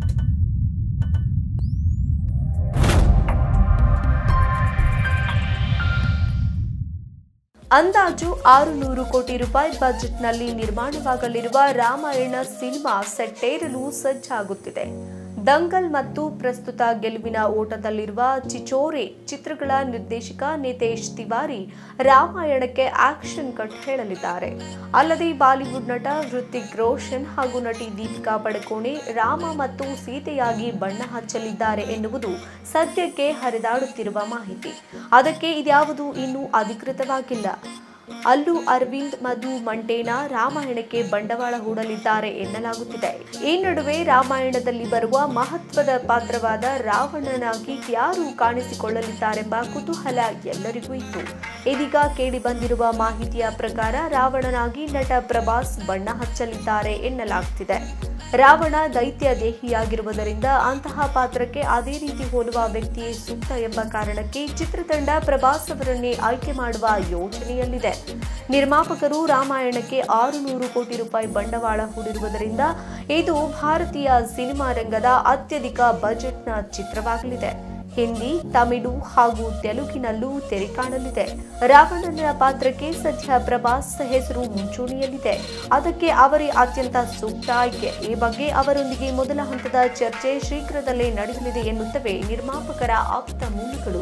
ಅಂದಾಜು ಆರು ನೂರು ಕೋಟಿ ರೂಪಾಯಿ ಬಜೆಟ್ನಲ್ಲಿ ನಿರ್ಮಾಣವಾಗಲಿರುವ ರಾಮಾಯಣ ಸಿನಿಮಾ ಸೆಟ್ಟೇರಲು ಸಜ್ಜಾಗುತ್ತಿದೆ ದಂಗಲ್ ಮತ್ತು ಪ್ರಸ್ತುತ ಗೆಲುವಿನ ಓಟದಲ್ಲಿರುವ ಚಿಚೋರೆ ಚಿತ್ರಗಳ ನಿರ್ದೇಶಕ ನಿತೇಶ್ ತಿವಾರಿ ರಾಮಾಯಣಕ್ಕೆ ಆಕ್ಷನ್ ಕಟ್ ಹೇಳಲಿದ್ದಾರೆ ಅಲ್ಲದೆ ಬಾಲಿವುಡ್ ನಟ ಹೃತಿಕ್ ರೋಷನ್ ಹಾಗೂ ನಟಿ ದೀಪಿಕಾ ಪಡುಕೋಣೆ ರಾಮ ಮತ್ತು ಸೀತೆಯಾಗಿ ಬಣ್ಣ ಹಚ್ಚಲಿದ್ದಾರೆ ಎನ್ನುವುದು ಸದ್ಯಕ್ಕೆ ಹರಿದಾಡುತ್ತಿರುವ ಮಾಹಿತಿ ಅದಕ್ಕೆ ಇದ್ಯಾವುದು ಇನ್ನೂ ಅಧಿಕೃತವಾಗಿಲ್ಲ ಅಲ್ಲು ಅರವಿಂದ್ ಮಧು ಮಂಟೇನ ರಾಮಾಯಣಕ್ಕೆ ಬಂಡವಾಳ ಹೂಡಲಿದ್ದಾರೆ ಎನ್ನಲಾಗುತ್ತಿದೆ ಈ ನಡುವೆ ರಾಮಾಯಣದಲ್ಲಿ ಬರುವ ಮಹತ್ವದ ಪಾತ್ರವಾದ ರಾವಣನಾಗಿ ಯಾರು ಕಾಣಿಸಿಕೊಳ್ಳಲಿದ್ದಾರೆಂಬ ಕುತೂಹಲ ಎಲ್ಲರಿಗೂ ಇತ್ತು ಇದೀಗ ಕೇಳಿ ಬಂದಿರುವ ಮಾಹಿತಿಯ ಪ್ರಕಾರ ರಾವಣನಾಗಿ ನಟ ಪ್ರಭಾಸ್ ಬಣ್ಣ ಹಚ್ಚಲಿದ್ದಾರೆ ಎನ್ನಲಾಗುತ್ತಿದೆ ರಾವಣ ದೈತ್ಯ ದೇಹಿಯಾಗಿರುವುದರಿಂದ ಅಂತಹ ಪಾತ್ರಕ್ಕೆ ಅದೇ ರೀತಿ ಹೋಲುವ ವ್ಯಕ್ತಿಯೇ ಸೂಕ್ತ ಎಂಬ ಕಾರಣಕ್ಕೆ ಚಿತ್ರತಂಡ ಪ್ರಭಾಸ್ ಅವರನ್ನೇ ಆಯ್ಕೆ ಮಾಡುವ ಯೋಚನೆಯಲ್ಲಿದೆ ನಿರ್ಮಾಪಕರು ರಾಮಾಯಣಕ್ಕೆ ಆರು ನೂರು ಕೋಟಿ ರೂಪಾಯಿ ಬಂಡವಾಳ ಹೂಡಿರುವುದರಿಂದ ಇದು ಭಾರತೀಯ ಸಿನಿಮಾ ರಂಗದ ಅತ್ಯಧಿಕ ಬಜೆಟ್ನ ಚಿತ್ರವಾಗಲಿದೆ ಹಿಂದಿ ತಮಿಳು ಹಾಗೂ ತೆಲುಗಿನಲ್ಲೂ ತೆರೆ ಕಾಣಲಿದೆ ರಾವಣನ ಪಾತ್ರಕ್ಕೆ ಸದ್ಯ ಪ್ರಭಾಸ್ ಹೆಸರು ಮುಂಚೂಣಿಯಲ್ಲಿದೆ ಅದಕ್ಕೆ ಅವರೇ ಅತ್ಯಂತ ಸೂಕ್ತ ಆಯ್ಕೆ ಈ ಬಗ್ಗೆ ಅವರೊಂದಿಗೆ ಮೊದಲ ಹಂತದ ಚರ್ಚೆ ಶೀಘ್ರದಲ್ಲೇ ನಡೆಯಲಿದೆ ಎನ್ನುತ್ತವೆ ನಿರ್ಮಾಪಕರ ಆಪ್ತ ಮೂಲಗಳು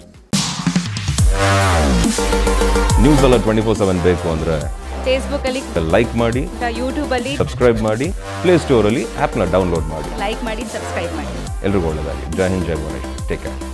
ನ್ಯೂಸ್ ಎಲ್ಲ ಟ್ವೆಂಟಿ ಫೋರ್ ಸೆವೆನ್ ಬೇಕು ಅಂದರೆ ಫೇಸ್ಬುಕ್ಕಲ್ಲಿ ಲೈಕ್ ಮಾಡಿ ಯೂಟ್ಯೂಬಲ್ಲಿ ಸಬ್ಸ್ಕ್ರೈಬ್ ಮಾಡಿ ಪ್ಲೇಸ್ಟೋರಲ್ಲಿ ಆ್ಯಪ್ನ ಡೌನ್ಲೋಡ್ ಮಾಡಿ ಲೈಕ್ ಮಾಡಿ ಸಬ್ಸ್ಕ್ರೈಬ್ ಮಾಡಿ ಎಲ್ರಿಗೂ ಒಳ್ಳೆಯದಾಗಲಿ ಜೈ ಹಿಂದ್ ಜೈ ಗಣೇಶ್ ಟೇಕ್ ಕೇರ್